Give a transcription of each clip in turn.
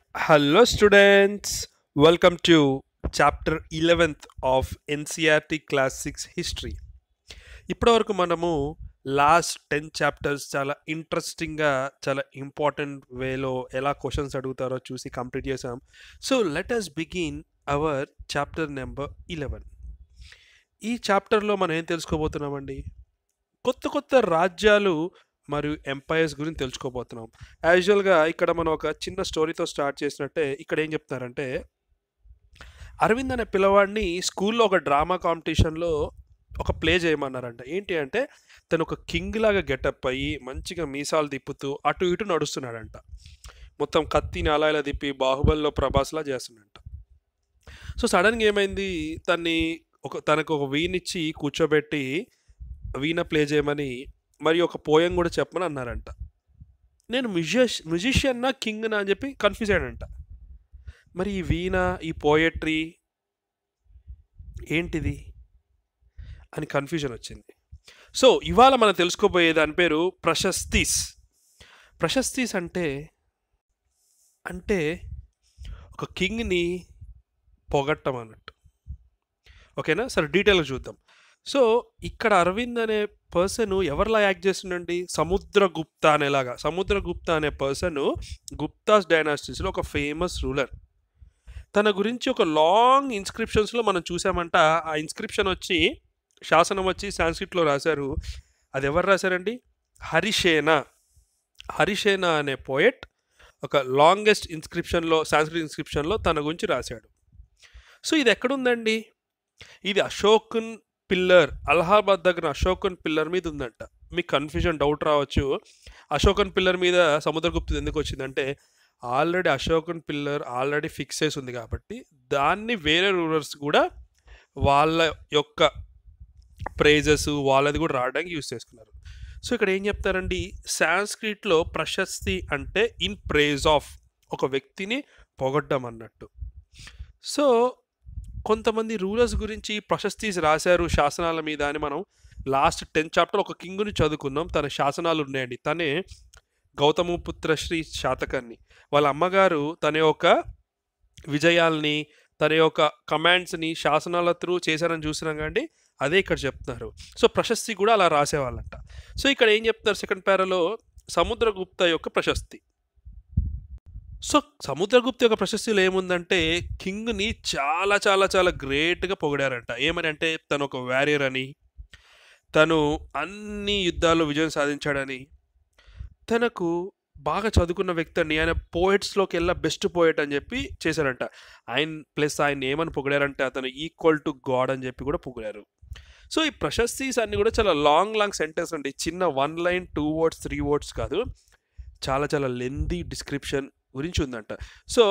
Hello, students. Welcome to chapter 11th of NCRT Class 6 History. ఇప్పటివరకు మనము last ten chapters చాలా ఇంట్రెస్టింగ్గా చాలా ఇంపార్టెంట్ వేలో ఎలా క్వశ్చన్స్ అడుగుతారో చూసి కంప్లీట్ చేసాం so let us begin our chapter number eleven ఈ చాప్టర్లో మనం ఏం తెలుసుకోబోతున్నామండి కొత్త కొత్త రాజ్యాలు మరియు ఎంపైర్స్ గురించి తెలుసుకోబోతున్నాం యాజువల్గా ఇక్కడ మనం ఒక చిన్న స్టోరీతో స్టార్ట్ చేసినట్టే ఇక్కడ ఏం చెప్తున్నారంటే అరవింద్ అనే పిల్లవాడిని స్కూల్లో ఒక డ్రామా కాంపిటీషన్లో ఒక ప్లే చేయమన్నారంట ఏంటి అంటే తను ఒక కింగ్ లాగా గెటప్ అయ్యి మంచిగా మీసాలు తిప్పుతూ అటు ఇటు నడుస్తున్నాడంట మొత్తం కత్తిని అలా ఇలా తిప్పి బాహుబలిలో ప్రభాస్లా చేస్తున్నాడంట సో సడన్గా ఏమైంది తన్ని ఒక తనకు ఒక వీణిచ్చి కూర్చోబెట్టి వీణ ప్లే చేయమని మరి ఒక పోయం కూడా చెప్పమని అన్నారంట నేను మ్యూజిష్ మ్యూజిషియన్నా కింగ్నా అని చెప్పి కన్ఫ్యూజ్ అయ్యాడంట మరి ఈ వీణ ఈ పోయట్రీ ఏంటిది అని కన్ఫ్యూజన్ వచ్చింది సో ఇవాళ మనం తెలుసుకోబోయే దాని పేరు ప్రశస్తీస్ ప్రశస్తీస్ అంటే అంటే ఒక కింగ్ని పొగట్టం అన్నట్టు ఓకేనా సరే డీటెయిల్గా చూద్దాం సో ఇక్కడ అరవింద్ అనే పర్సన్ ఎవరిలా యాక్ట్ చేస్తుండండి సముద్రగుప్త అనేలాగా సముద్రగుప్త అనే పర్సన్ గుప్తాస్ డైనాసిటీస్లో ఒక ఫేమస్ రూలర్ తన గురించి ఒక లాంగ్ ఇన్స్క్రిప్షన్స్లో మనం చూసామంట ఆ ఇన్స్క్రిప్షన్ వచ్చి శాసనం వచ్చి సాంస్క్రిట్లో రాశారు అది ఎవరు రాశారండి హరిషేన హరిషేన అనే పోయట్ ఒక లాంగెస్ట్ ఇన్స్క్రిప్షన్లో సాంస్క్రిట్ ఇన్స్క్రిప్షన్లో తన గురించి రాశాడు సో ఇది ఎక్కడుందండి ఇది అశోకన్ పిల్లర్ అలహాబాద్ దగ్గర అశోకన్ పిల్లర్ మీద ఉందంట మీకు కన్ఫ్యూజన్ డౌట్ రావచ్చు అశోకన్ పిల్లర్ మీద సముద్రగుప్తుడు ఎందుకు వచ్చిందంటే already Ashokan pillar already fix చేసి ఉంది కాబట్టి దాన్ని వేరే రూలర్స్ కూడా వాళ్ళ యొక్క ప్రైజెస్ వాళ్ళది కూడా రావడానికి యూస్ చేసుకున్నారు సో ఇక్కడ ఏం చెప్తారండి సాంస్క్రిట్లో ప్రశస్తి అంటే ఇన్ ప్రైజ్ ఆఫ్ ఒక వ్యక్తిని పొగడ్డం అన్నట్టు సో కొంతమంది రూలర్స్ గురించి ప్రశస్తి రాశారు శాసనాల మీద అని మనం లాస్ట్ టెన్త్ చాప్టర్ ఒక కింగుని చదువుకున్నాం తన శాసనాలు ఉన్నాయండి తనే గౌతమపుత్ర శ్రీ శాతకర్ణి వాళ్ళ అమ్మగారు తన యొక్క విజయాల్ని తన యొక్క కమాండ్స్ని శాసనాల త్రూ చేశారని చూసినాం కండి అదే ఇక్కడ చెప్తున్నారు సో ప్రశస్తి కూడా అలా రాసేవాళ్ళంట సో ఇక్కడ ఏం చెప్తున్నారు సెకండ్ పేరాలో సముద్రగుప్త యొక్క ప్రశస్తి సో సముద్రగుప్త యొక్క ప్రశస్తిలో ఏముందంటే కింగ్ని చాలా చాలా చాలా గ్రేట్గా పొగిడారంట ఏమని అంటే తను ఒక వ్యారియర్ అని తను అన్ని యుద్ధాల్లో విజయం సాధించాడని తనకు బాగా చదువుకున్న వ్యక్తి అండి ఆయన పోయిట్స్లోకి వెళ్ళా బెస్ట్ పోయిట్ అని చెప్పి చేశారంట ఆయన ప్లస్ ఆయన ఏమని పొగిడారంటే అతను ఈక్వల్ టు గాడ్ అని చెప్పి కూడా పొగిడారు సో ఈ ప్రశస్తిస్ అన్ని కూడా చాలా లాంగ్ లాంగ్ సెంటెన్స్ అండి చిన్న one line two words three words కాదు చాలా చాలా లెందీ డిస్క్రిప్షన్ గురించి ఉందంట సో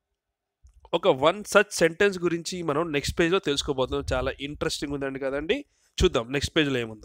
ఒక వన్ సచ్ సెంటెన్స్ గురించి మనం నెక్స్ట్ పేజ్లో తెలుసుకోబోతున్నాం చాలా ఇంట్రెస్టింగ్ ఉందండి కదండి చూద్దాం నెక్స్ట్ పేజ్లో ఏముందో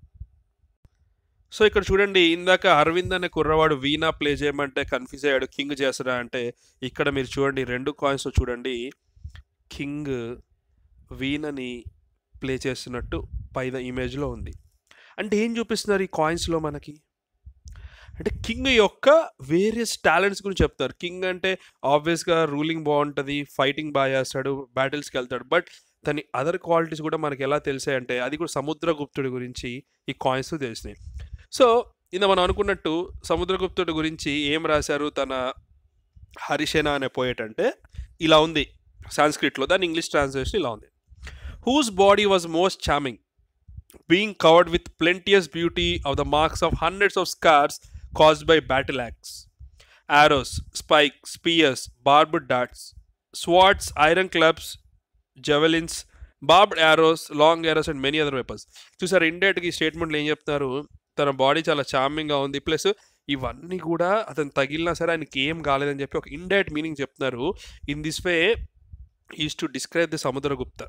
సో ఇక్కడ చూడండి ఇందాక అరవింద్ అనే కుర్రవాడు వీణా ప్లే చేయమంటే కన్ఫ్యూజ్ అయ్యాడు కింగ్ చేస్తాడా అంటే ఇక్కడ మీరు చూడండి రెండు కాయిన్స్ చూడండి కింగ్ వీణని ప్లే చేస్తున్నట్టు పైన ఇమేజ్లో ఉంది అంటే ఏం చూపిస్తున్నారు ఈ కాయిన్స్లో మనకి అంటే కింగ్ యొక్క వేరియస్ టాలెంట్స్ గురించి చెప్తారు కింగ్ అంటే ఆబ్వియస్గా రూలింగ్ బాగుంటుంది ఫైటింగ్ బాగా చేస్తాడు బ్యాటిల్స్కి వెళ్తాడు బట్ తన అదర్ క్వాలిటీస్ కూడా మనకి ఎలా తెలిసాయంటే అది కూడా సముద్రగుప్తుడి గురించి ఈ కాయిన్స్ తెలిసినాయి సో ఇంత మనం అనుకున్నట్టు సముద్రగుప్తుడి గురించి ఏం రాశారు తన హరిసేన అనే పోయేట్ అంటే ఇలా ఉంది సాంస్క్రిట్లో దాని ఇంగ్లీష్ ట్రాన్స్లేషన్ ఇలా ఉంది whose body was most charming being covered with plenteous beauty of the marks of hundreds of scars caused by battle axe, arrows, spikes, spears, barbed darts, swords, iron clubs, javelins, barbed arrows, long arrows and many other weapons. చూసారు ఇండైరెక్ట్గా ఈ స్టేట్మెంట్లు ఏం చెప్తున్నారు తన body చాలా చార్మింగ్గా ఉంది plus ఇవన్నీ కూడా అతను తగిలినా సరే ఆయనకి ఏం కాలేదని చెప్పి ఒక ఇండైరెక్ట్ మీనింగ్ చెప్తున్నారు in this way is to describe the Samudragupta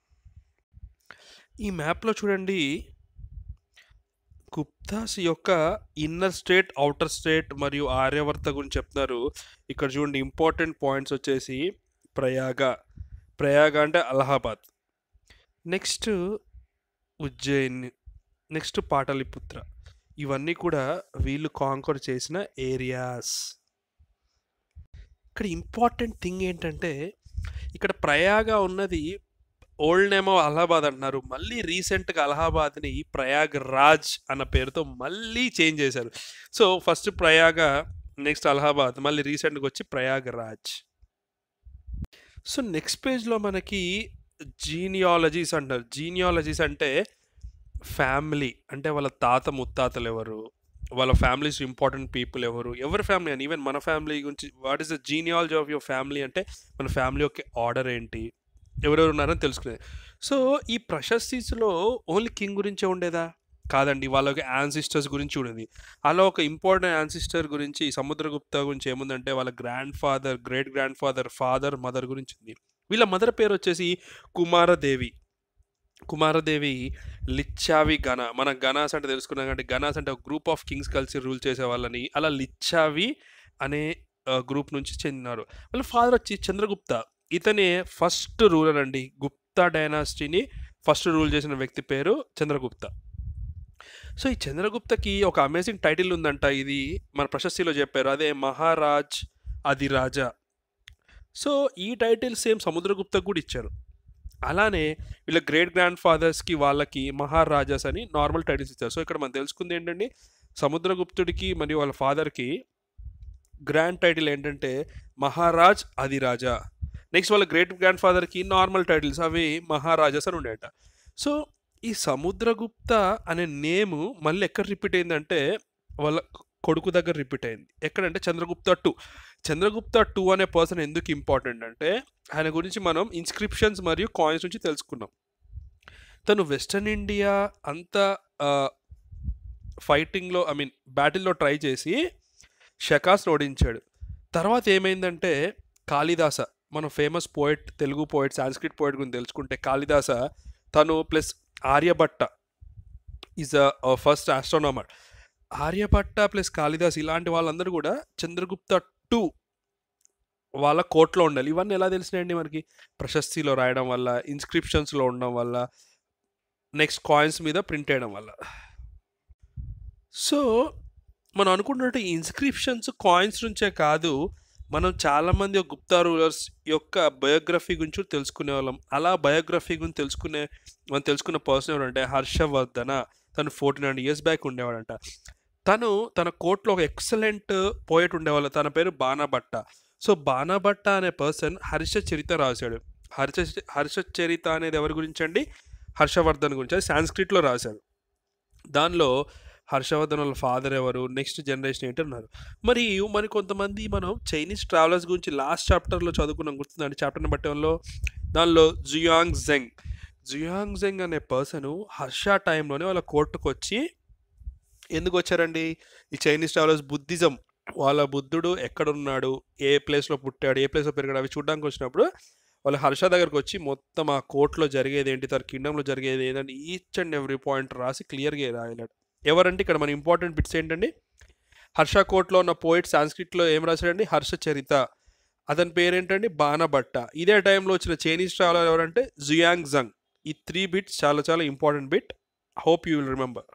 ఈ మ్యాప్లో చూడండి గుప్తాస్ యొక్క ఇన్నర్ స్టేట్ అవుటర్ స్టేట్ మరియు ఆర్యవర్త గురించి చెప్తున్నారు ఇక్కడ చూడండి ఇంపార్టెంట్ పాయింట్స్ వచ్చేసి ప్రయాగ ప్రయాగ అంటే అలహాబాద్ నెక్స్ట్ ఉజ్జయిన్ నెక్స్ట్ పాటలిపుత్ర ఇవన్నీ కూడా వీళ్ళు కాంకర్ చేసిన ఏరియాస్ ఇక్కడ ఇంపార్టెంట్ థింగ్ ఏంటంటే ఇక్కడ ప్రయాగ ఉన్నది ఓల్డ్ నేమ్ అలహాబాద్ అంటున్నారు మళ్ళీ రీసెంట్గా అలహాబాద్ని ప్రయాగ్ రాజ్ అన్న పేరుతో మళ్ళీ చేంజ్ చేశారు so first Prayag next Allahabad మళ్ళీ రీసెంట్గా వచ్చి ప్రయాగ్ రాజ్ సో నెక్స్ట్ పేజ్లో మనకి జీనియాలజీస్ అంటారు జీనియాలజీస్ అంటే ఫ్యామిలీ అంటే వాళ్ళ తాత ముత్తాతలు ఎవరు వాళ్ళ ఫ్యామిలీస్ ఇంపార్టెంట్ పీపుల్ ఎవరు ఎవరి ఫ్యామిలీ అని ఈవెన్ మన ఫ్యామిలీ గురించి what is the genealogy of your family అంటే మన ఫ్యామిలీ యొక్క ఆర్డర్ ఏంటి ఎవరెవరు ఉన్నారని తెలుసుకునేది సో ఈ ప్రశస్తిలో ఓన్లీ కింగ్ గురించే ఉండేదా కాదండి వాళ్ళకి యాన్సిస్టర్స్ గురించి ఉండేది అలా ఒక ఇంపార్టెంట్ యాన్సిస్టర్ గురించి సముద్రగుప్త గురించి ఏముందంటే వాళ్ళ grand father great grand father father mother గురించి ఉంది వీళ్ళ మదర్ పేరు వచ్చేసి కుమారదేవి కుమారదేవి లిచ్చావి గణ మన గణాస్ అంటే తెలుసుకున్నాం అంటే గణాస్ అంటే ఒక గ్రూప్ ఆఫ్ కింగ్స్ కలిసి రూల్ చేసే వాళ్ళని అలా లిచ్చావి అనే గ్రూప్ నుంచి చెందినారు వాళ్ళ ఫాదర్ వచ్చి చంద్రగుప్త ఇతనే ఫస్ట్ రూలర్ అండి గుప్తా డైనాసిటీని ఫస్ట్ రూల్ చేసిన వ్యక్తి పేరు చంద్రగుప్త సో ఈ చంద్రగుప్తకి ఒక అమేజింగ్ టైటిల్ ఉందంట ఇది మన ప్రశస్తిలో చెప్పారు అదే మహారాజ్ అధిరాజా సో ఈ టైటిల్ సేమ్ సముద్రగుప్తకు కూడా ఇచ్చారు అలానే వీళ్ళ గ్రేట్ గ్రాండ్ ఫాదర్స్కి వాళ్ళకి మహారాజాస్ అని నార్మల్ టైటిల్స్ ఇచ్చారు సో ఇక్కడ మనం తెలుసుకుంది ఏంటంటే సముద్రగుప్తుడికి మరియు వాళ్ళ ఫాదర్కి గ్రాండ్ టైటిల్ ఏంటంటే మహారాజ్ అధిరాజా నెక్స్ట్ వాళ్ళ గ్రేట్ గ్రాండ్ ఫాదర్కి నార్మల్ టైటిల్స్ అవి మహారాజాస్ అని ఉండేట సో ఈ సముద్రగుప్త అనే నేము మళ్ళీ ఎక్కడ రిపీట్ అయిందంటే వాళ్ళ కొడుకు దగ్గర రిపీట్ అయింది ఎక్కడంటే చంద్రగుప్త టూ చంద్రగుప్త టూ అనే పర్సన్ ఎందుకు ఇంపార్టెంట్ అంటే ఆయన గురించి మనం ఇన్స్క్రిప్షన్స్ మరియు కాయిన్స్ నుంచి తెలుసుకున్నాం తను వెస్టర్న్ ఇండియా అంతా ఫైటింగ్లో ఐ మీన్ బ్యాటిల్లో ట్రై చేసి షకాస్ని ఓడించాడు తర్వాత ఏమైందంటే కాళిదాస మన famous poet Telugu poet Sanskrit poet గురించి తెలుసుకుంటే కాళిదాస తను plus Aryabhatta is a first astronomer Aryabhatta plus Kalidas ఇలాంటి వాళ్ళందరూ కూడా చంద్రగుప్త టూ వాళ్ళ కోర్టులో ఉండాలి ఇవన్నీ ఎలా తెలిసినాయండి మనకి ప్రశస్తిలో రాయడం వల్ల ఇన్స్క్రిప్షన్స్లో ఉండడం వల్ల నెక్స్ట్ కాయిన్స్ మీద ప్రింట్ చేయడం వల్ల సో మనం అనుకుంటున్నట్టు ఈ ఇన్స్క్రిప్షన్స్ కాయిన్స్ నుంచే కాదు మనం చాలామంది గుప్తా రూలర్స్ యొక్క బయోగ్రఫీ గురించి తెలుసుకునే వాళ్ళం అలా బయోగ్రఫీ గురించి తెలుసుకునే మనం తెలుసుకున్న పర్సన్ ఎవరంటే హర్షవర్ధన తను ఫోర్టీన్ హండ్రెడ్ ఇయర్స్ బ్యాక్ ఉండేవాడంట తను తన కోర్టులో ఒక ఎక్సలెంట్ పోయట్ ఉండేవాళ్ళు తన పేరు బాణభట్ట సో బాణభట్ట అనే పర్సన్ హర్ష చరిత రాశాడు హర్ష హర్ష చరిత అనేది ఎవరి గురించి అండి హర్షవర్ధన్ గురించి అది సాంస్క్రిట్లో రాశాడు దానిలో హర్షవర్ధన్ వాళ్ళ ఫాదర్ ఎవరు నెక్స్ట్ జనరేషన్ ఏంటి అన్నారు మరి మరి కొంతమంది మనం చైనీస్ ట్రావెలర్స్ గురించి లాస్ట్ చాప్టర్లో చదువుకున్నాం గుర్తుందండి చాప్టర్ నెంబర్ టెన్లో దానిలో జుయాంగ్ జెంగ్ జుయాంగ్ జెంగ్ అనే పర్సన్ హర్ష టైంలోనే వాళ్ళ కోర్టుకు వచ్చి ఎందుకు వచ్చారండి ఈ చైనీస్ ట్రావెలర్స్ బుద్ధిజం వాళ్ళ బుద్ధుడు ఎక్కడున్నాడు ఏ ప్లేస్లో పుట్టాడు ఏ ప్లేస్లో పెరిగాడు అవి చూడడానికి వచ్చినప్పుడు వాళ్ళ హర్ష దగ్గరకు వచ్చి మొత్తం ఆ కోర్టులో జరిగేది ఏంటి తన కింగ్డంలో జరిగేది ఏంటంటే ఈచ్ అండ్ ఎవ్రీ పాయింట్ రాసి క్లియర్గా రాయలేడు ఎవరంటే ఇక్కడ మన ఇంపార్టెంట్ బిట్స్ ఏంటండి హర్ష కోర్ట్లో ఉన్న పోయిట్ సాంస్క్రిట్లో ఏం రాశాడండి హర్ష చరిత అతని పేరేంటండి బాణభట్ట ఇదే టైంలో వచ్చిన చైనీస్ ట్రావెలర్ ఎవరంటే జుయాంగ్ జంగ్ ఈ త్రీ బిట్స్ చాలా చాలా important bit hope you will remember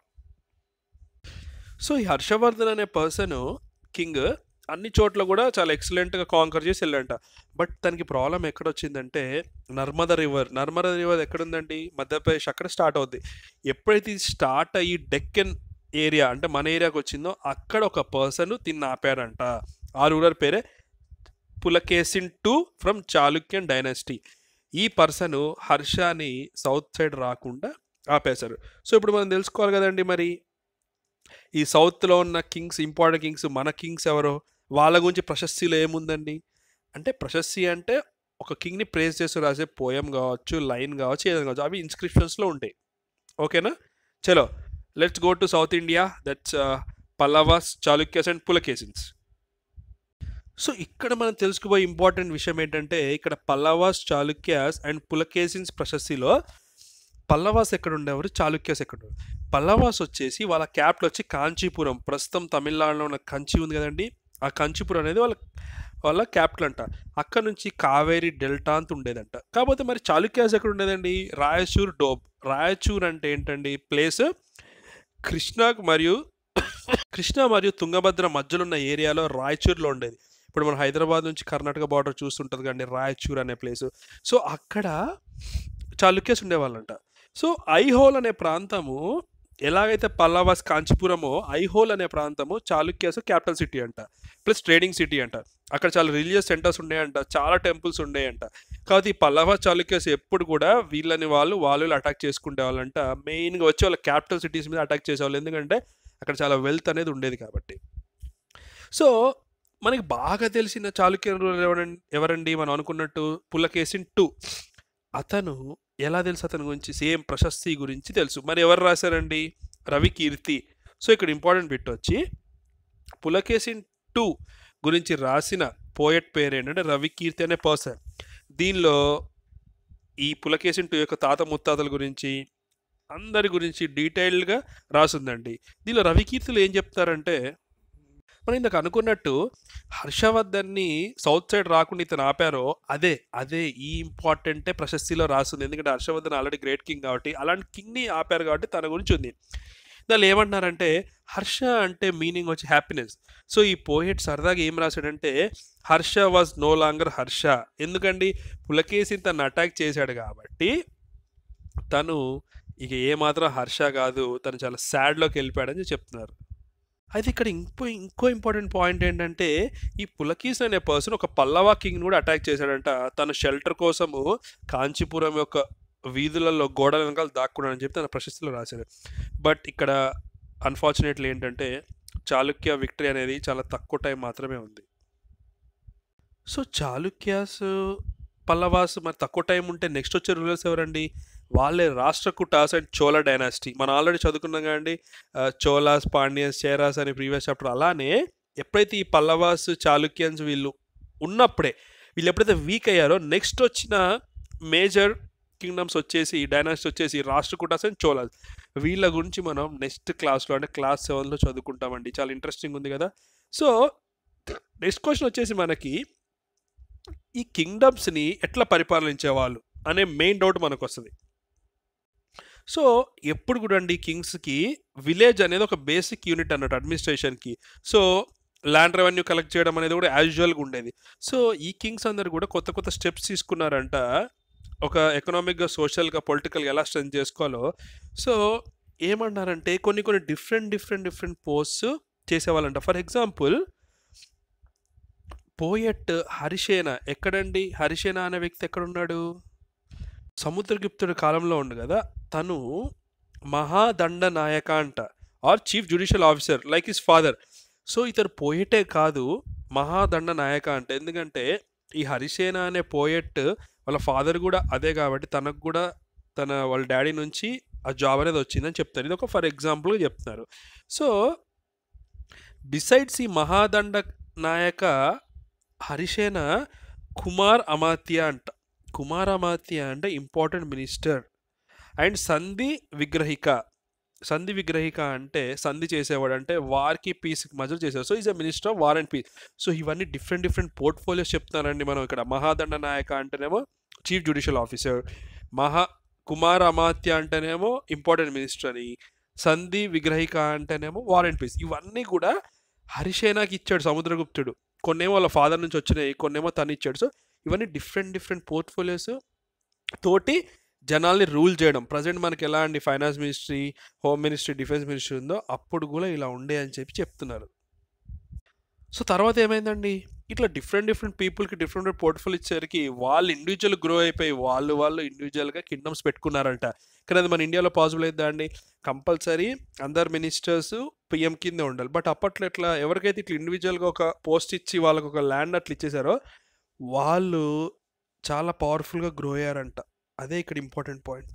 so ఈ హర్షవర్ధన్ అనే పర్సన్ కింగ్ అన్ని చోట్ల కూడా చాలా ఎక్సలెంట్గా కాంకర్ చేసి వెళ్ళంట బట్ తనకి ప్రాబ్లం ఎక్కడ వచ్చిందంటే నర్మదా రివర్ నర్మదా రివర్ ఎక్కడుందండి మధ్యప్రదేశ్ అక్కడ స్టార్ట్ అవుద్ది ఎప్పుడైతే ఇది స్టార్ట్ అయ్యి డెక్కన్ ఏరియా అంటే మన ఏరియాకి వచ్చిందో అక్కడ ఒక పర్సన్ తిన్న ఆపారంట ఆ రూరర్ పేరే Pulakeshin two from Chalukyan dynasty ఈ పర్సన్ హర్షాని సౌత్ సైడ్ రాకుండా ఆపేశారు సో ఇప్పుడు మనం తెలుసుకోవాలి కదండి మరి ఈ సౌత్లో ఉన్న కింగ్స్ ఇంపార్టెంట్ కింగ్స్ మన కింగ్స్ ఎవరో వాళ్ళ గురించి ప్రశస్తిలో ఏముందండి అంటే ప్రశస్తి అంటే ఒక కింగ్ని ప్రేస్ చేస్తూ రాసే పోయం కావచ్చు లైన్ కావచ్చు ఏదైనా కావచ్చు అవి ఇన్స్క్రిప్షన్స్లో ఉంటాయి ఓకేనా చలో let's go to south India that's Pallavas Chalukyas and Pulakeshins so ఇక్కడ మనం తెలుసుకోబోయే ఇంపార్టెంట్ విషయం ఏంటంటే ఇక్కడ పల్లవాస్ చాళుక్యాస్ అండ్ పులకేసిన్స్ ప్రశస్తిలో పల్లవాస్ ఎక్కడ ఉండేవారు చాళుక్యాస్ ఎక్కడ ఉండేవారు పల్లవాస్ వచ్చేసి వాళ్ళ క్యాపిటల్ వచ్చి కాంచీపురం ప్రస్తుతం తమిళనాడులో ఉన్న కంచి ఉంది కదండి ఆ కంచీపురం అనేది వాళ్ళ వాళ్ళ క్యాపిటల్ అంట అక్కడ నుంచి కావేరి డెల్టా అంత ఉండేదంట కాకపోతే మరి చాళుక్యాస్ ఎక్కడ ఉండేదండి రాయచూర్ డోబ్ రాయచూర్ అంటే ఏంటండి ప్లేస్ కృష్ణా మరియు కృష్ణా మరియు తుంగభద్ర మధ్యలో ఉన్న ఏరియాలో రాయచూర్లో ఉండేది ఇప్పుడు మనం హైదరాబాద్ నుంచి కర్ణాటక బార్డర్ చూస్తుంటుంది కండి రాయచూర్ అనే ప్లేస్ సో అక్కడ చాళుక్యస్ ఉండేవాళ్ళంట సో ఐహోల్ అనే ప్రాంతము ఎలాగైతే పల్లవాస్ కాంచీపురమో ఐహోల్ అనే ప్రాంతము చాళుక్యస్ క్యాపిటల్ సిటీ అంట ప్లస్ ట్రేడింగ్ సిటీ అంట అక్కడ చాలా రిలీజియస్ సెంటర్స్ ఉన్నాయంట చాలా టెంపుల్స్ ఉన్నాయంట కాబట్టి ఈ పల్లవ చాళుక్యస్ ఎప్పుడు కూడా వీళ్ళని వాళ్ళు వాళ్ళు అటాక్ చేసుకునే వాళ్ళంట మెయిన్గా వచ్చి వాళ్ళ క్యాపిటల్ సిటీస్ మీద అటాక్ చేసేవాళ్ళు ఎందుకంటే అక్కడ చాలా వెల్త్ అనేది ఉండేది కాబట్టి సో మనకి బాగా తెలిసిన చాళుక్యులు ఎవరండి ఎవరండి మనం అనుకున్నట్టు పులకేసిన్ టూ అతను ఎలా తెలుసు అతని గురించి సేమ్ ప్రశస్తి గురించి తెలుసు మరి ఎవరు రాశారండి రవి కీర్తి సో ఇక్కడ ఇంపార్టెంట్ బిట్ వచ్చి పులకేసిన్ టూ గురించి రాసిన పోయట్ పేరు ఏంటంటే రవి కీర్తి అనే పర్సన్ దీనిలో ఈ పులకేసిన్ టూ యొక్క తాత ముత్తాతల గురించి అందరి గురించి డీటెయిల్డ్గా రాసుందండి దీనిలో రవికీర్తులు ఏం చెప్తారంటే మనం ఇందాక అనుకున్నట్టు హర్షవర్ధన్ని సౌత్ సైడ్ రాకుండా ఇతను ఆపారో అదే అదే ఈ ఇంపార్టెంటే ప్రశస్తిలో రాస్తుంది ఎందుకంటే హర్షవర్ధన్ ఆల్రెడీ గ్రేట్ కింగ్ కాబట్టి అలాంటి కింగ్ని ఆపారు కాబట్టి తన గురించి ఉంది దానిలో ఏమంటున్నారంటే హర్ష అంటే మీనింగ్ వచ్చి హ్యాపీనెస్ సో ఈ పోయెట్ సరదాగా ఏం రాశాడంటే Harsha was no longer Harsha ఎందుకండి పులకేసి తను అటాక్ చేశాడు కాబట్టి తను ఇక ఏమాత్రం హర్ష కాదు తను చాలా సాడ్లోకి వెళ్ళిపోయాడని చెప్తున్నారు అయితే ఇక్కడ ఇంకో ఇంకో ఇంపార్టెంట్ పాయింట్ ఏంటంటే ఈ పులకీస్ అనే పర్సన్ ఒక పల్లవా కింగ్ కూడా అటాక్ చేశాడంట తన షెల్టర్ కోసము కాంచీపురం యొక్క వీధులలో గోడల వెనకాల దాక్కున్నాడని చెప్పి తన ప్రశస్తిలో రాశాడు బట్ ఇక్కడ అన్ఫార్చునేట్లీ ఏంటంటే చాళుక్య విక్టరీ అనేది చాలా తక్కువ టైం మాత్రమే ఉంది సో చాళుక్యాస్ పల్లవాస్ మరి తక్కువ టైం ఉంటే నెక్స్ట్ వచ్చే రూలర్స్ ఎవరండి వాళ్ళే రాష్ట్రకూటాస్ అండ్ చోళ డైనాసిటీ మనం ఆల్రెడీ చదువుకున్నాం కదండి ఆ, చోళాస్ పాండ్యన్స్ చేరాస్ అని ప్రీవియస్ చాప్టర్ అలానే ఎప్పుడైతే ఈ పల్లవాస్ చాళుక్యన్స్ వీళ్ళు ఉన్నప్పుడే వీళ్ళు ఎప్పుడైతే వీక్ అయ్యారో నెక్స్ట్ వచ్చిన మేజర్ కింగ్డమ్స్ వచ్చేసి డైనాసిటీ వచ్చేసి రాష్ట్రకూటాస్ అండ్ చోళాస్ వీళ్ళ గురించి మనం నెక్స్ట్ క్లాస్లో అంటే క్లాస్ సెవెన్లో చదువుకుంటామండి చాలా ఇంట్రెస్టింగ్ ఉంది కదా సో నెక్స్ట్ క్వశ్చన్ వచ్చేసి మనకి ఈ కింగ్డమ్స్ని ఎట్లా పరిపాలించేవాళ్ళు అనే మెయిన్ డౌట్ మనకు వస్తుంది సో ఎప్పుడు కూడా అండి కింగ్స్కి విలేజ్ అనేది ఒక బేసిక్ యూనిట్ అన్నట్టు అడ్మినిస్ట్రేషన్కి సో ల్యాండ్ రెవెన్యూ కలెక్ట్ చేయడం అనేది కూడా యాజువల్గా ఉండేది సో ఈ కింగ్స్ అందరు కూడా కొత్త కొత్త స్టెప్స్ తీసుకున్నారంట ఒక ఎకనామిక్గా సోషల్గా పొలిటికల్గా ఎలా స్ట్రెంత్ చేసుకోవాలో సో ఏమన్నారంటే కొన్ని కొన్ని డిఫరెంట్ డిఫరెంట్ డిఫరెంట్ పోస్ట్స్ చేసేవాళ్ళంట ఫర్ ఎగ్జాంపుల్ పోయట్ హరిసేన ఎక్కడండి హరిసేన అనే వ్యక్తి ఎక్కడున్నాడు సముద్రగుప్తుడి కాలంలో ఉండు కదా తను మహాదండ నాయక అంట or chief judicial officer like his father so ఇతను పోయటే కాదు మహాదండ నాయక అంటే ఎందుకంటే ఈ హరిసేన అనే పోయట్ వాళ్ళ ఫాదర్ కూడా అదే కాబట్టి తనకు కూడా తన వాళ్ళ డాడీ నుంచి ఆ జాబ్ అనేది వచ్చిందని చెప్తారు ఇది ఒక ఫర్ ఎగ్జాంపుల్గా చెప్తున్నారు సో బిసైడ్స్ ఈ మహాదండ నాయక హరిసేన కుమార్ అమాత్య అంట కుమార్ అమాత్య అంటే ఇంపార్టెంట్ మినిస్టర్ అండ్ సంధి విగ్రహిక సంధి విగ్రహిక అంటే సంధి చేసేవాడు అంటే వార్కి పీస్కి మధ్యలో చేసేవాడు so is a minister of war and peace so ఇవన్నీ డిఫరెంట్ డిఫరెంట్ పోర్ట్ఫోలియోస్ చెప్తున్నారండి మనం ఇక్కడ మహాదండ నాయక అంటేనేమో చీఫ్ జ్యుడిషియల్ ఆఫీసర్ మహా కుమార్ అమాత్య అంటేనేమో ఇంపార్టెంట్ మినిస్టర్ అని సంధి విగ్రహిక అంటేనేమో వార్ అండ్ పీస్ ఇవన్నీ కూడా హరిసేనాకి ఇచ్చాడు సముద్రగుప్తుడు కొన్నేమో వాళ్ళ ఫాదర్ నుంచి వచ్చినాయి కొన్నేమో తను ఇచ్చాడు సో ఇవన్నీ డిఫరెంట్ డిఫరెంట్ పోర్ట్ఫోలియోస్ తోటి జనాల్ని రూల్ చేయడం ప్రజెంట్ మనకి ఎలా అండి finance ministry home ministry defence ministry ఉందో అప్పుడు కూడా ఇలా ఉండే అని చెప్పి చెప్తున్నారు సో తర్వాత ఏమైందండి ఇట్లా డిఫరెంట్ డిఫరెంట్ పీపుల్కి డిఫరెంట్ పోర్ట్ఫోలియో ఇచ్చేసరికి వాళ్ళు ఇండివిజువల్ గ్రో అయిపోయి వాళ్ళు వాళ్ళు ఇండివిజువల్గా కింగ్డమ్స్ పెట్టుకున్నారంట కానీ అది మన ఇండియాలో పాసిబుల్ అవుతుందా అండి కంపల్సరీ అందరు మినిస్టర్స్ పిఎం కింద ఉండాలి బట్ అప్పట్లో ఇట్లా ఎవరికైతే ఇట్లా ఇండివిజువల్గా ఒక పోస్ట్ ఇచ్చి వాళ్ళకి ఒక ల్యాండ్ అట్లా ఇచ్చేసారో వాళ్ళు చాలా పవర్ఫుల్గా గ్రో అయ్యారంట అదే ఇక్కడ ఇంపార్టెంట్ పాయింట్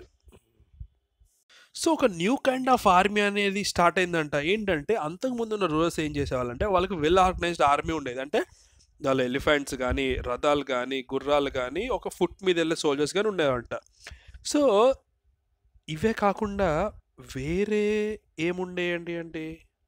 సో ఒక న్యూ కైండ్ ఆఫ్ ఆర్మీ అనేది స్టార్ట్ అయిందంట ఏంటంటే అంతకుముందు ఉన్న రూలర్స్ ఏం చేసేవాళ్ళంటే వాళ్ళకి వెల్ ఆర్గనైజ్డ్ ఆర్మీ ఉండేది అంటే వాళ్ళ ఎలిఫెంట్స్ కానీ రథాలు కానీ గుర్రాలు కానీ ఒక ఫుట్ మీద వెళ్ళే సోల్జర్స్ కానీ ఉండేవంట సో ఇవే కాకుండా వేరే ఏముండేయండి అంటే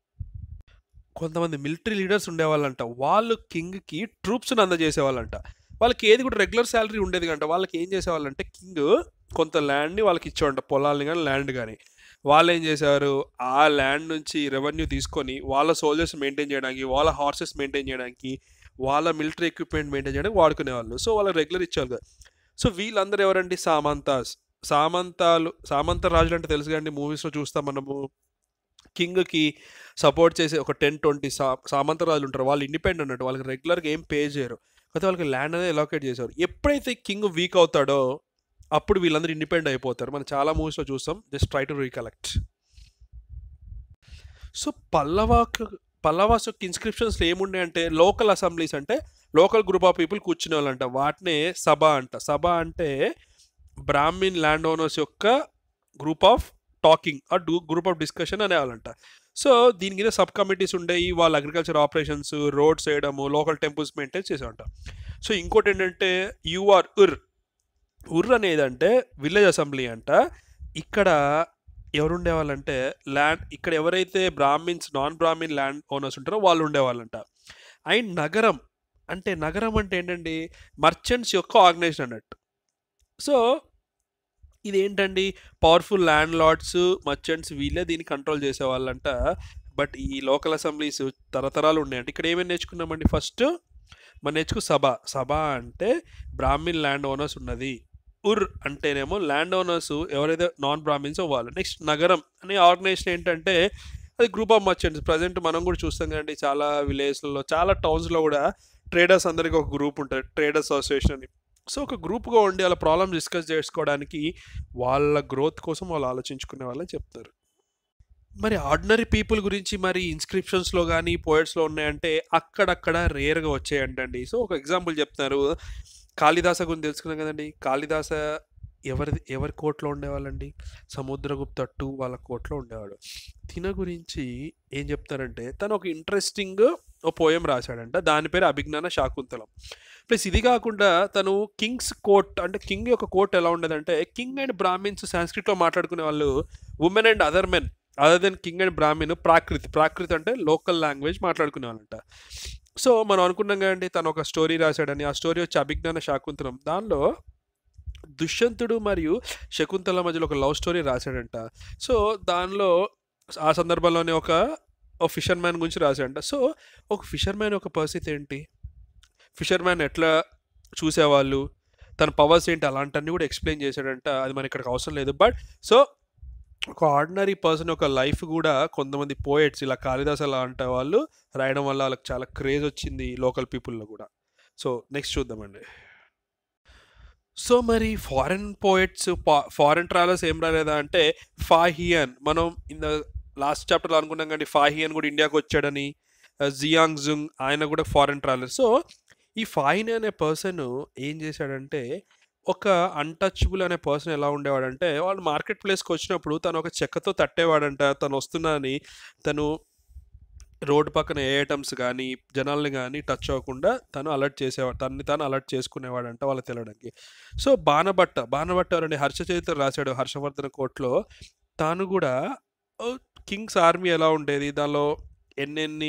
కొంతమంది మిలిటరీ లీడర్స్ ఉండేవాళ్ళంట వాళ్ళు కింగ్కి ట్రూప్స్ని అందజేసేవాళ్ళంట వాళ్ళకి ఏది కూడా రెగ్యులర్ శాలరీ ఉండేది కంట వాళ్ళకి ఏం చేసేవాళ్ళంటే కింగ్ కొంత ల్యాండ్ని వాళ్ళకి ఇచ్చేవాళ్ళంట పొలాలని కానీ ల్యాండ్ కానీ వాళ్ళు ఏం చేశారు ఆ ల్యాండ్ నుంచి రెవెన్యూ తీసుకొని వాళ్ళ సోల్జర్స్ మెయింటైన్ చేయడానికి వాళ్ళ హార్సెస్ మెయింటైన్ చేయడానికి వాళ్ళ మిలిటరీ ఎక్విప్మెంట్ మెయింటైన్ చేయడానికి వాడుకునేవాళ్ళు సో వాళ్ళకి రెగ్యులర్ ఇచ్చేవాళ్ళు కదా సో వీళ్ళందరూ ఎవరండి సామంతాస్ సామంతాలు సామంత రాజులు అంటే తెలుసు కదండి మూవీస్లో చూస్తాం మనము కింగ్కి సపోర్ట్ చేసే ఒక టెన్ ట్వంటీ సా సామంత రాజులు ఉంటారు వాళ్ళు ఇండిపెండెంట్ అన్నట్టు వాళ్ళకి రెగ్యులర్గా ఏం పే చేయరు కాకపోతే వాళ్ళకి ల్యాండ్ అనేది ఎలోకేట్ చేసేవారు ఎప్పుడైతే కింగ్ వీక్ అవుతాడో అప్పుడు వీళ్ళందరూ ఇండిపెండెంట్ అయిపోతారు మనం చాలా మూవీస్లో చూస్తాం just try to recollect so పల్లవాక్ పల్లవాస్ యొక్క ఇన్స్క్రిప్షన్స్లో ఏముండే అంటే లోకల్ అసెంబ్లీస్ అంటే లోకల్ గ్రూప్ ఆఫ్ పీపుల్ కూర్చునే వాళ్ళంట వాటినే సభ అంట సభ అంటే బ్రాహ్మిన్ ల్యాండ్ ఓనర్స్ యొక్క గ్రూప్ ఆఫ్ టాకింగ్ ఆ డూ గ్రూప్ ఆఫ్ డిస్కషన్ అనేవాళ్ళంట సో దీని కింద సబ్ కమిటీస్ ఉండేవి వాళ్ళ అగ్రికల్చర్ ఆపరేషన్స్ రోడ్స్ వేయడము లోకల్ టెంపుల్స్ మెయింటైన్ చేసేవంట సో ఇంకోటి ఏంటంటే యూఆర్ ఉర్ ఉర్ అనేది అంటే విలేజ్ అసెంబ్లీ అంట ఇక్కడ ఎవరు ఉండేవాళ్ళంటే ల్యాండ్ ఇక్కడ ఎవరైతే Brahmins non Brahmin land owners ఉంటారో వాళ్ళు ఉండేవాళ్ళంట అండ్ నగరం అంటే నగరం అంటే ఏంటండి మర్చెంట్స్ యొక్క ఆర్గనైజేషన్ అన్నట్టు సో ఇదేంటండి పవర్ఫుల్ ల్యాండ్ లార్డ్స్ మర్చెంట్స్ వీళ్ళే దీన్ని కంట్రోల్ చేసేవాళ్ళంట బట్ ఈ లోకల్ అసెంబ్లీస్ తరతరాలు ఉన్నాయంట ఇక్కడ ఏమేమి నేర్చుకున్నామండి ఫస్ట్ మనం నేర్చుకు సభ సభ అంటే బ్రాహ్మిన్ ల్యాండ్ ఓనర్స్ ఉన్నది ఉర్ అంటేనేమో ల్యాండ్ ఓనర్స్ ఎవరైతే నాన్ బ్రాహ్మిన్స్ వాళ్ళు నెక్స్ట్ నగరం అనే ఆర్గనైజేషన్ ఏంటంటే అది గ్రూప్ ఆఫ్ మర్చెంట్స్ ప్రజెంట్ మనం కూడా చూస్తాం కదండి చాలా విలేజ్లలో చాలా టౌన్స్లో కూడా ట్రేడర్స్ అందరికీ ఒక గ్రూప్ ఉంటుంది ట్రేడర్స్ అసోసియేషన్ అని సో ఒక గ్రూప్గా ఉండి వాళ్ళ ప్రాబ్లమ్స్ డిస్కస్ చేసుకోవడానికి వాళ్ళ గ్రోత్ కోసం వాళ్ళు ఆలోచించుకునే వాళ్ళని చెప్తారు మరి ఆర్డినరీ పీపుల్ గురించి మరి ఇన్స్క్రిప్షన్స్లో కానీ పోయిట్స్లో ఉన్నాయంటే అక్కడక్కడ రేర్గా వచ్చాయంటండి సో ఒక ఎగ్జాంపుల్ చెప్తున్నారు కాళిదాస గురించి తెలుసుకున్నాం కదండి కాళిదాస ఎవరి ఎవరి కోట్లో ఉండేవాళ్ళండి సముద్రగుప్త టూ వాళ్ళ కోట్లో ఉండేవాడు తిన గురించి ఏం చెప్తారంటే తను ఒక ఇంట్రెస్టింగ్ ఓ పోయం రాశాడంట దాని పేరు అభిజ్ఞాన శాకుంతలం ప్లస్ ఇది కాకుండా తను కింగ్స్ కోర్ట్ అంటే కింగ్ యొక్క కోర్ట్ ఎలా ఉండేదంటే కింగ్ అండ్ బ్రాహ్మిన్స్ సాంస్క్రిట్లో మాట్లాడుకునే వాళ్ళు women and other men other than king and Brahmin Prakriti Prakriti అంటే లోకల్ లాంగ్వేజ్ మాట్లాడుకునే వాళ్ళంట సో మనం అనుకున్నాం కదండి తను ఒక స్టోరీ రాశాడని ఆ స్టోరీ వచ్చి అభిజ్ఞాన శాకుంతలం దానిలో దుష్యంతుడు మరియు శకుంతల మధ్యలో ఒక లవ్ స్టోరీ రాశాడంట సో దానిలో ఆ సందర్భంలోనే ఒక ఒక ఫిషర్ మ్యాన్ గురించి రాశాడంట సో ఒక ఫిషర్ మ్యాన్ యొక్క పరిస్థితి ఏంటి ఫిషర్ మ్యాన్ ఎట్లా చూసేవాళ్ళు తన పవర్స్ ఏంటి అలాంటివన్నీ కూడా ఎక్స్ప్లెయిన్ చేశాడంట అది మనకి ఇక్కడికి అవసరం లేదు బట్ సో ఒక ఆర్డినరీ పర్సన్ యొక్క లైఫ్ కూడా కొంతమంది పోయట్స్ ఇలా కాళిదాస్ అలా అంటే వాళ్ళు రాయడం వల్ల వాళ్ళకి చాలా క్రేజ్ వచ్చింది లోకల్ పీపుల్లో కూడా సో నెక్స్ట్ చూద్దామండి సో మరి ఫారెన్ పోయిట్స్ ఫారెన్ ట్రావెలర్స్ ఏం రాలేదా అంటే ఫాహియన్ మనం ఇన్ ద లాస్ట్ చాప్టర్లో అనుకున్నాం కానీ ఫాహియన్ కూడా ఇండియాకి వచ్చాడని జియాంగ్ జుంగ్ ఆయన కూడా ఫారెన్ ట్రావెలర్ సో ఈ ఫాహిన్ అనే పర్సన్ ఏం చేశాడంటే ఒక అన్టచబుల్ అనే పర్సన్ ఎలా ఉండేవాడంటే వాళ్ళు మార్కెట్ ప్లేస్కి వచ్చినప్పుడు తను ఒక చెక్కతో తట్టేవాడంట తను వస్తున్నా అని తను రోడ్డు పక్కన ఏ ఐటమ్స్ కానీ జనాల్ని కానీ టచ్ అవ్వకుండా తను అలర్ట్ చేసేవాడు తనని తాను అలర్ట్ చేసుకునేవాడంట వాళ్ళకి తెలియడానికి సో బాణభట్ట బాణభట్ట ఎవరండి హర్ష చరిత్ర రాశాడు హర్షవర్ధన కోట్లో తాను కూడా కింగ్స్ ఆర్మీ ఎలా ఉండేది దానిలో ఎన్నెన్ని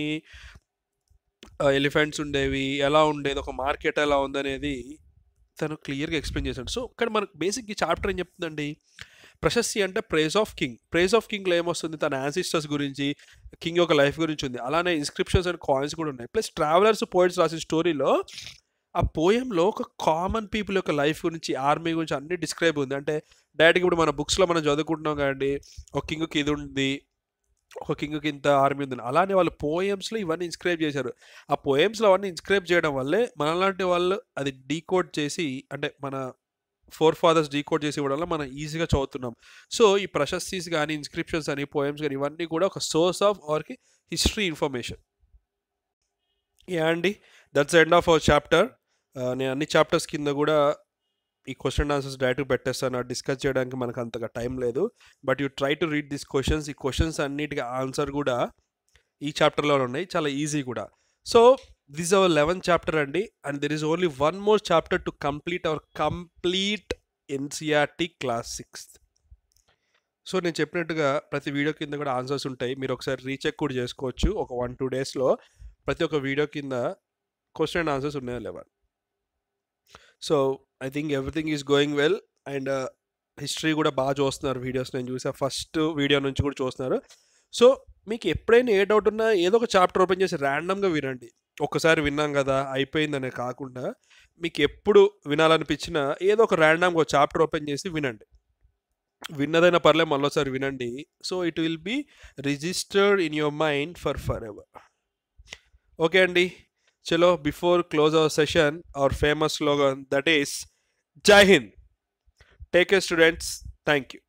ఎలిఫెంట్స్ ఉండేవి ఎలా ఉండేది ఒక మార్కెట్ ఎలా ఉందనేది తను క్లియర్గా ఎక్స్ప్లెయిన్ చేశాడు సో ఇక్కడ మనకు బేసిక్ ఈ చాప్టర్ ఏం చెప్తుందండి ప్రశస్తి అంటే praise of king praise of కింగ్లో ఏమొస్తుంది తన యాన్సిస్టర్స్ గురించి కింగ్ యొక్క లైఫ్ గురించి ఉంది అలానే ఇన్స్క్రిప్షన్స్ అండ్ కాయిన్స్ కూడా ఉన్నాయి ప్లస్ ట్రావెలర్స్ పోయిట్స్ రాసిన స్టోరీలో ఆ పోయంలో ఒక కామన్ పీపుల్ యొక్క లైఫ్ గురించి ఆర్మీ గురించి అన్ని డిస్క్రైబ్ ఉంది అంటే డైరెక్ట్గా ఇప్పుడు మన బుక్స్లో మనం చదువుకుంటున్నాం కదండి ఒక కింగ్కి ఇది ఉంది ఒక కింగ్కి ఇంత ఆర్మీ ఉంది అలానే వాళ్ళు పోయమ్స్లో ఇవన్నీ ఇన్స్క్రైబ్ చేశారు ఆ పోయమ్స్లో అవన్నీ ఇన్స్క్రైబ్ చేయడం వల్లే మనలాంటి వాళ్ళు అది డీకోడ్ చేసి అంటే మన ఫోర్ ఫాదర్స్ డీకోడ్ చేసి ఇవ్వడం వల్ల మనం ఈజీగా చదువుతున్నాం సో ఈ ప్రశస్తిస్ కానీ ఇన్స్క్రిప్షన్స్ కానీ పోయమ్స్ కానీ ఇవన్నీ కూడా ఒక సోర్స్ ఆఫ్ ఆర్కి హిస్టరీ ఇన్ఫర్మేషన్ యా అండి that's end of our chapter నేను అన్ని చాప్టర్స్ కింద కూడా ఈ క్వశ్చన్ ఆన్సర్స్ డైరెక్ట్ పెట్టేస్తాను డిస్కస్ చేయడానికి మనకు అంతగా టైం లేదు but you try to read this questions ఈ క్వశ్చన్స్ అన్నిటికీ ఆన్సర్ కూడా ఈ చాప్టర్లో ఉన్నాయి చాలా ఈజీ కూడా so this our eleven chapter అండి and there is only one more chapter to complete our complete NCERT class sixth so నేను చెప్పినట్టుగా ప్రతి వీడియో కింద కూడా ఆన్సర్స్ ఉంటాయి మీరు ఒకసారి రీచెక్ కూడా చేసుకోవచ్చు ఒక వన్ టూ డేస్లో ప్రతి ఒక్క వీడియో కింద క్వశ్చన్ అండ్ ఆన్సర్స్ ఉన్నాయో లేవా so I think everything is going well and history కూడా బాగా చూస్తున్నారు వీడియోస్ నేను చూసా ఫస్ట్ వీడియో నుంచి కూడా చూస్తున్నారు సో మీకు ఎప్పుడైనా ఏ డౌట్ ఉన్నా ఏదో ఒక చాప్టర్ ఓపెన్ చేసి ర్యాండమ్గా వినండి ఒక్కసారి విన్నాం కదా అయిపోయిందనే కాకుండా మీకు ఎప్పుడు వినాలనిపించినా ఏదో ఒక ర్యాండమ్గా ఒక చాప్టర్ ఓపెన్ చేసి వినండి విన్నదైనా పర్లే మళ్ళీసారి వినండి so it will be registered in your mind for forever okay అండి చలో before close our session our famous slogan that is Jai Hind take a students thank you